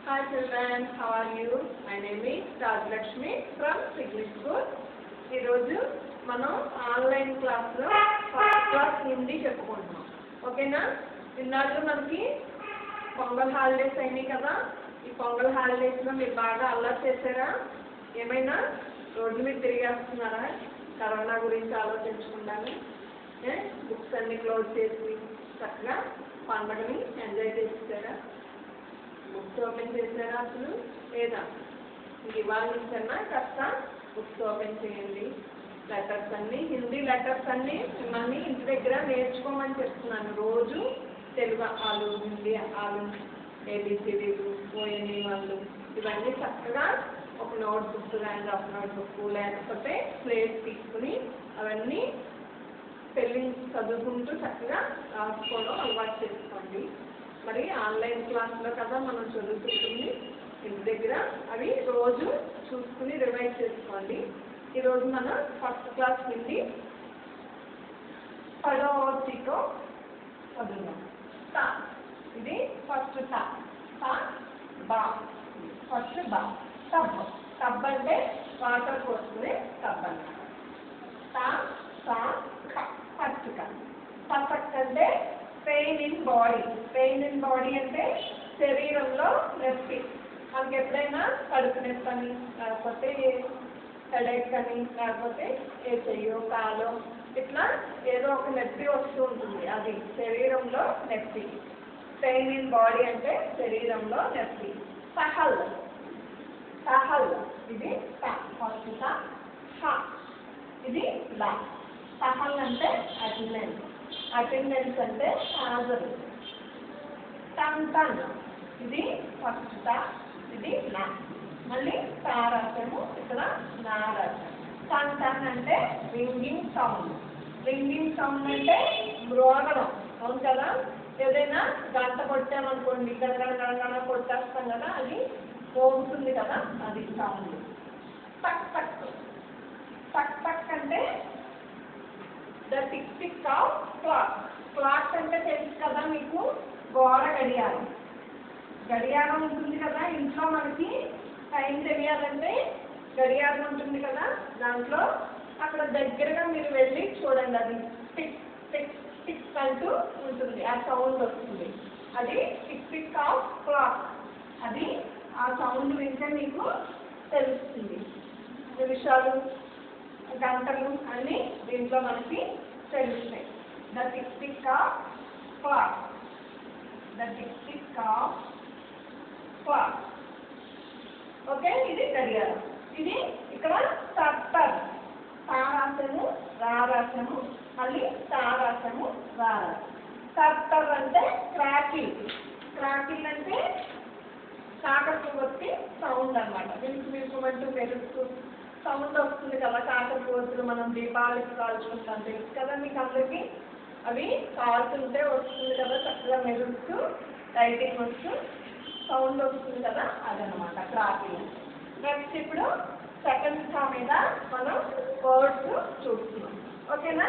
Hi children, how are you? My name is Rajlakshmi from Sigli School. ఈరోజు మనం online క్లాస్లో first class Hindi చెప్పుకుంటున్నాం ఓకేనా ఇన్నాళ్ళు మనకి పొంగల్ హాలిడేస్ అయినాయి కదా ఈ పొంగల్ హాలిడేస్లో మీరు బాగా అల్లరి చేశారా ఏమైనా రోడ్డు మీద తిరిగేస్తున్నారా కరోనా గురించి ఆలోచించకుండానే బుక్స్ అన్ని క్లోజ్ చేసి చక్కగా పండుగని ఎంజాయ్ చేస్తారా బుక్స్ ఓపెన్ చేశారా అసలు లేదా ఇంక ఇవాళ నుంచన్నా కాస్త బుక్స్ ఓపెన్ చేయండి లెటర్స్ అన్ని హిందీ లెటర్స్ అన్ని మిమ్మల్ని ఇంటి దగ్గర నేర్చుకోమని చెప్తున్నాను రోజు తెలుగు ఆలు హిందీ ఆలు ఏబిసిడీలు ఓఎన్ఈ వాళ్ళు ఇవన్నీ చక్కగా ఒక నోట్ బుక్ కానీ ఒక నోట్ బుక్ లేకపోతే ప్లేస్ తీసుకుని అవన్నీ స్పెల్లింగ్ చదువుకుంటూ చక్కగా రాసుకోవడం అలవాటు చేసుకోండి మరి ఆన్లైన్ క్లాస్లో కదా మనం చదువుకుంటుంది ఇంటి దగ్గర అవి రోజు చూసుకుని రివైజ్ చేసుకోండి ఈరోజు మనం ఫస్ట్ క్లాస్ హిందీ పడోతికో చదువుదాం తా ఇది ఫస్ట్ తా తా బా ఫస్ట్ బా టబ్ టబ్ అంటే వాటర్ పోసుకునే టబ్ అన్నమాట తా సా ఖ ఫస్ట్ క పర్ఫెక్ట్ అంటే pain in body pain in body అంటే శరీరంలో నొప్పి మనకి ఎప్పుడైనా కడుపు నొప్పి అని లేకపోతే హెడేక్ అని లేకపోతే ఏ చెయ్యో కాలో ఇట్లా ఏదో ఒక నొప్పి వస్తూ ఉంటుంది అది శరీరంలో నొప్పి పెయిన్ ఇన్ బాడీ అంటే శరీరంలో నొప్పి సహల్ సహల్ ఇది ఫస్ట్ హ ఇది లా సహల్ అంటే అటెండెన్స్ అటెండెన్స్ అంటే హాజరు టన్ టన్ ఇది ఫస్ట్ టా ఇది నా మళ్ళీ తా రాసాము ఇక్కడ నా రాసాము టన్ టన్ అంటే రింగింగ్ సౌండ్ రింగింగ్ సౌండ్ అంటే మ్రోగడం అవును కదా ఏదైనా గంట కొట్టామనుకోండి గడగడ గడగడ కొట్టేస్తాం కదా అది మోగుతుంది కదా అది సౌండ్ టక్ టక్ టక్ టక్ అంటే the tick tick of clock clock అంటే తెలుసు కదా మీకు గోడ గడియారం గడియారం ఉంటుంది కదా ఇంట్లో మనకి టైం తెలియాలంటే గడియారం ఉంటుంది కదా దాంట్లో అక్కడ దగ్గరగా మీరు వెళ్ళి చూడండి అది టిక్ టిక్ టిక్ అంటూ ఉంటుంది ఆ సౌండ్ వస్తుంది అది టిక్ టిక్ ఆఫ్ క్లాక్ అది ఆ సౌండ్ వింటే మీకు తెలుస్తుంది నిమిషాలు గంటలు అన్నీ దీంట్లో మనకి తెలుస్తాయి the tick tick of clock the tick tick of clock okay ఇది గడియారం ఇది ఇక్కడ సర్టర్ తారాసము రారాసము మళ్ళీ తారాసము రారాసము సర్టర్ అంటే క్రాకిల్ క్రాకిల్ అంటే కాకరపు వచ్చి సౌండ్ అనమాట మిల్క్ మిల్క్ అంటూ మెరుస్తూ సౌండ్ వస్తుంది కదా కాకరపు వస్తువులు మనం దీపావళికి కాల్చుకుంటాం తెలుసు కదా మీకు అందరికీ అవి కాల్చుంటే వస్తుంది కదా చక్కగా మెరుస్తూ లైటింగ్ వస్తూ సౌండ్ వస్తుంది కదా అదనమాట క్రాకింగ్ నెక్స్ట్ ఇప్పుడు సెకండ్ స్థా మీద మనం వర్డ్స్ చూస్తున్నాం ఓకేనా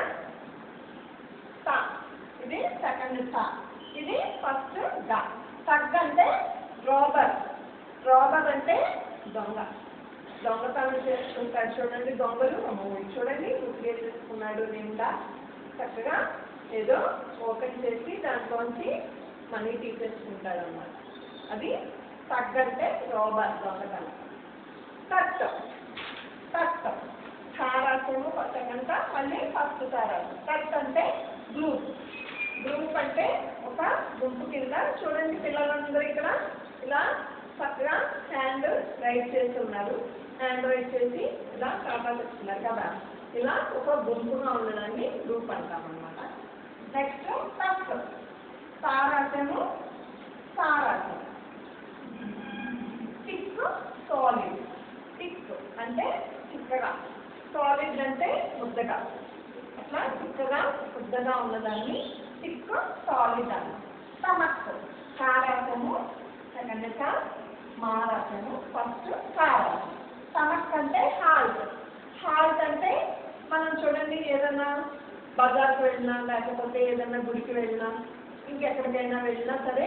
తా ఇది సెకండ్ స్థా ఇది ఫస్ట్ గా తగ్ అంటే రోబర్ రోబర్ అంటే దొంగ దొంగతనం చేసుకుంటాడు చూడండి దొంగలు అమ్మో, ఇది చూడండి ఉద్యోగం చేసుకున్నాడు నిండా చక్కగా ఏదో ఓపెన్ చేసి దాంట్లోంచి మనీ తీసేసుకుంటాడు అన్నమాట అది తగ్ అంటే రోబర్ దొంగతనం కట్ కట్ తారాసము పచ్చగంట మళ్ళీ ఫస్ట్ తారాసం కట్ అంటే గ్రూప్ గ్రూప్ అంటే ఒక గుంపు కింద చూడండి పిల్లలందరూ ఇక్కడ ఇలా చక్కగా హ్యాండ్ రైట్ చేసి ఉన్నారు హ్యాండ్ రైట్ చేసి ఇలా కాపా చెప్తున్నారు కదా ఇలా ఒక గుంపుగా ఉండడాన్ని గ్రూప్ అంటాం అనమాట నెక్స్ట్ టక్ తారాసము తారాసం టిక్ సాలిడ్ టిక్ అంటే చిక్కగా సాలిడ్ అంటే ముద్దగా అట్లా చిక్కగా ముద్దగా ఉన్నదాన్ని టిక్ సాలిడ్ అని స్టమక్ కారాసము సెకండ్ మారాసము ఫస్ట్ కారాసం స్టమక్ అంటే హాల్ట్ హాల్ట్ అంటే మనం చూడండి ఏదైనా బజార్కి వెళ్ళినా లేకపోతే ఏదైనా గుడికి వెళ్ళినా ఇంకెక్కడికైనా వెళ్ళినా సరే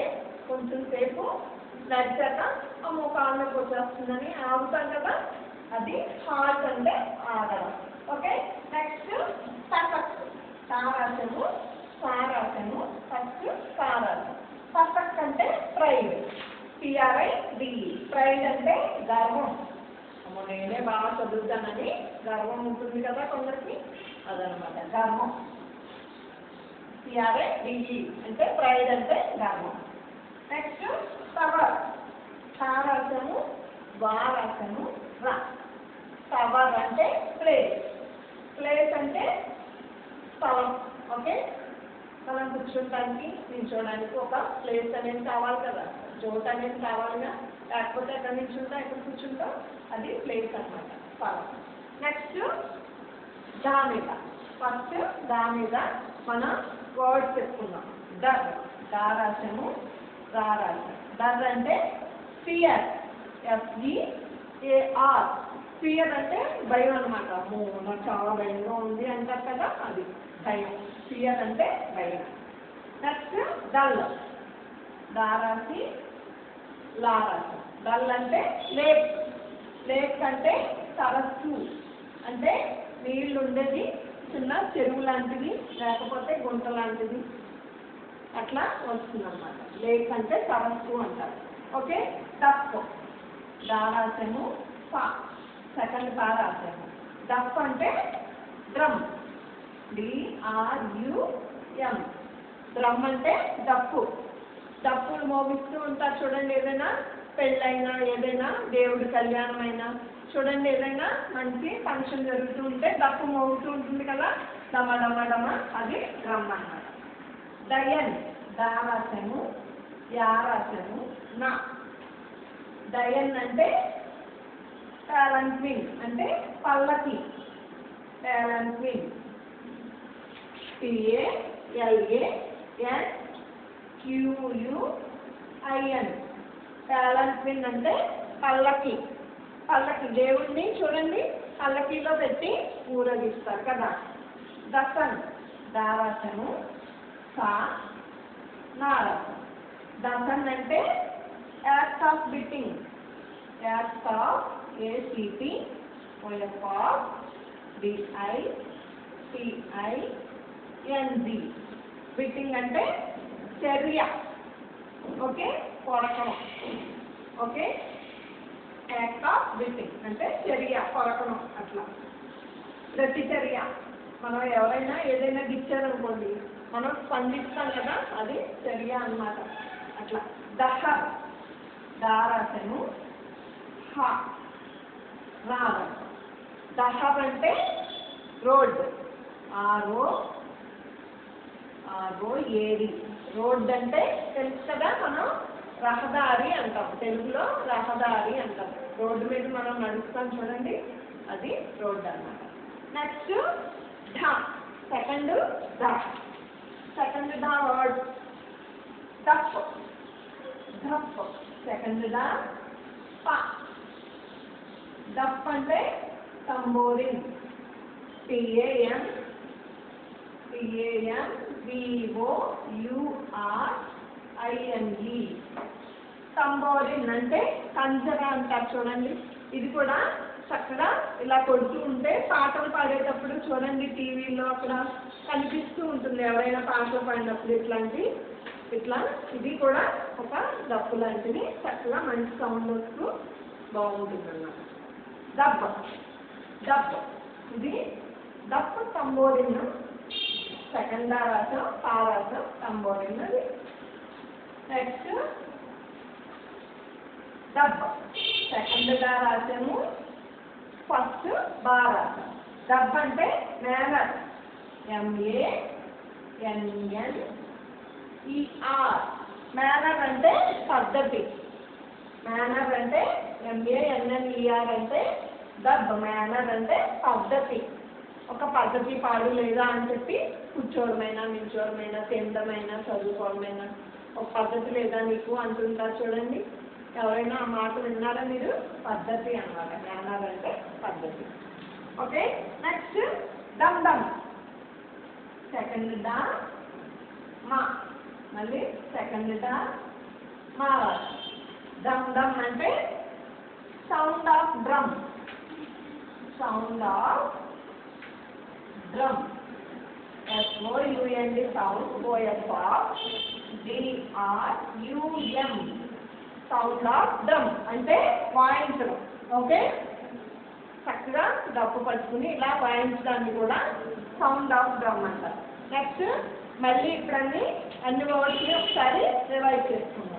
కొంచెం సేపు నడిచాక అమ్మో కాళ్ళు నొప్పి వచ్చేస్తుందని ఆగుతాం కదా అది హార్ట్ అంటే ఆగడం ఓకే నెక్స్ట్ తపక్ తారాసము సారాసము ఫస్ట్ సారాసం తపక్ అంటే ప్రైడ్ పిఆర్ఐ డిఈ ప్రైడ్ అంటే గర్వం అమ్మో నేనే బాగా చదువుతానని గర్వం ఉంటుంది కదా కొందరికి అదనమాట గర్వం పిఆర్ఐ డిఈ అంటే ప్రైడ్ అంటే గర్వం నెక్స్ట్ పవర్ సారాసము వారాసము రా పవర్ అంటే ప్లేస్ ప్లేస్ అంటే స్థలం ఓకే మనం కూర్చోడానికి నిల్చోడానికి ఒక ప్లేస్ అనేది కావాలి కదా చోటు అనేది కావాలిగా లేకపోతే ఎక్కడ నిల్చుంటా ఎక్కడ కూర్చుంటాం అది ప్లేస్ అన్నమాట స్థలం నెక్స్ట్ దా మీద ఫస్ట్ దా మీద మనం వర్డ్స్ చెప్పుకుందాం డర్ దా రాసాము రా రాసాము డర్ అంటే ఫియర్ ఎఫ్ఈఏఆర్ ఫియర్ అంటే భయం అనమాట అమ్మో నాకు చాలా భయంగా ఉంది అంటారు కదా అది భయం ఫియర్ అంటే భయం నెక్స్ట్ డల్ దారాసి లారాసి డల్ అంటే లేక్ లేక్ అంటే సరస్సు అంటే నీళ్ళు ఉండేది చిన్న చెరువు లాంటిది లేకపోతే గుంట లాంటిది అట్లా వస్తుందన్నమాట లేక్ అంటే సరస్సు అంటారు ఓకే డప్ దారాసము పా సెకండ్ పా రాసాము డప్ అంటే డ్రమ్ డిఆర్యుఎం డ్రమ్ అంటే డప్పు డప్పులు మోగిస్తూ ఉంటారు చూడండి ఏదైనా పెళ్ళైనా ఏదైనా దేవుడి కళ్యాణం అయినా చూడండి ఏదైనా మంచి ఫంక్షన్ జరుగుతూ ఉంటే డప్పు మోగుతూ ఉంటుంది కదా డమ డమ డమ అది డ్రమ్ అన్నమాట డయన్ దారాసము యారాసము నా డయన్ అంటే టాలెంట్విన్ అంటే పల్లకి టాలెంట్విన్ టిఏ ఎల్ఏ ఎన్ క్యూయుఐఎన్ టాలెంట్విన్ అంటే పల్లకి పల్లకి దేవుణ్ణి చూడండి పల్లకిలో పెట్టి ఊరగిస్తారు కదా దసన్ దారాసము సా నారసం దసన్ అంటే act of biting act of ACT OFR DI TI NG biting అంటే చర్య ఓకే కొరకడం ఓకే యాక్ట్ ఆఫ్ బిట్టింగ్ అంటే చర్య కొరకడం అట్లా ప్రతి చర్య మనం ఎవరైనా ఏదైనా గిచ్చారనుకోండి మనం స్పందిస్తాం కదా అది చర్య అన్నమాట అట్లా దహ దారాసము హ రావడం దహబ్ అంటే రోడ్ ఆరో ఆరో ఏడి రోడ్ అంటే తెలుసు కదా మనం రహదారి అంటాం తెలుగులో రహదారి అంటాం రోడ్డు మీద మనం నడుస్తాం చూడండి అది రోడ్ అన్నమాట నెక్స్ట్ ఢా సెకండ్ ధా సెకండ్ ధా వర్డ్ డప్ డప్ సెకండ్ దా పా డప్ అంటే తంబోరిన్ టిఏఎం టిఏఎం విఓ యుఆర్ ఐఎన్ఈ తంబోరిన్ అంటే కంజర అంటారు చూడండి ఇది కూడా చక్కగా ఇలా కొడుతూ ఉంటే పాటలు పాడేటప్పుడు చూడండి టీవీలో అక్కడ కనిపిస్తూ ఉంటుంది ఎవరైనా పాటలు పాడినప్పుడు ఇట్లాంటి ఇట్లా ఇది కూడా ఒక డప్పు లాంటిది చక్కగా మంచి సౌండ్ వస్తూ బాగుంటుంది అన్నమాట దబ్బ దబ్బ ఇది దప్పు తంబోరిన్ సెకండ్ రాసం పారాసం తంబోరిన్ అది నెక్స్ట్ దబ్బ సెకండ్ రాసము ఫస్ట్ బారాసం దబ్బ అంటే manner MA NN ER manner అంటే పద్ధతి మేనర్ అంటే ఎంఏ ఎన్ఎన్ఈఆర్ అంటే దబ్ మేనర్ అంటే పద్ధతి ఒక పద్ధతి పాడు లేదా అని చెప్పి కూర్చోవడమైనా నిల్చోవడమైనా తినడమైనా చదువుకోవడమైనా ఒక పద్ధతి లేదా నీకు అంటుంటారు చూడండి ఎవరైనా ఆ మాట విన్నారా మీరు పద్ధతి అన్నమాట మేనర్ అంటే పద్ధతి ఓకే నెక్స్ట్ దమ్ దమ్ సెకండ్ దా మా మళ్ళీ సెకండ్ దా మారాలి దమ్ దమ్ అంటే sound of drum sound of drum SOUND sound OF DRUM sound of drum అంటే వాయించడం ఓకే చక్కగా డప్పు పట్టుకుని ఇలా వాయించడాన్ని కూడా సౌండ్ ఆఫ్ డ్రమ్ అంటారు నెక్స్ట్ మళ్ళీ ఇప్పుడన్నీ అన్ని వర్డ్స్ని ఒకసారి రివైజ్ చేసుకుందాం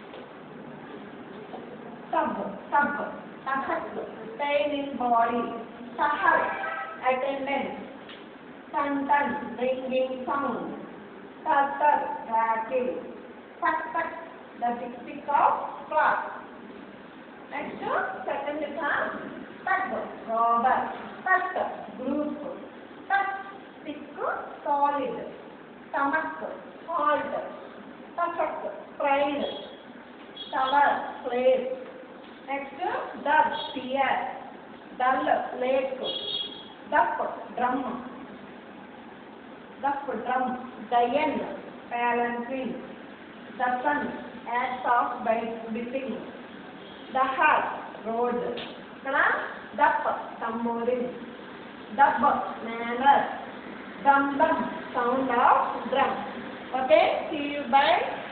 tub, tub, tahak, pain in body, tahak, attendance, tan tan, ringing sound, tat tat, rattle, tak tak, the tick tick of clock. Next, second is a tug, robber, tut, group, tut, stick, solid, stomach, halt, tahak, pride, tower, place. Next, dub, tear, dull, lake, duck, drum, duck, drum, giant, palanquin, the sun, act of biting, the heart, road, ఇక్కడ దప్ tambourine దబ్ manner దమ్ దమ్ sound of drum okay see you by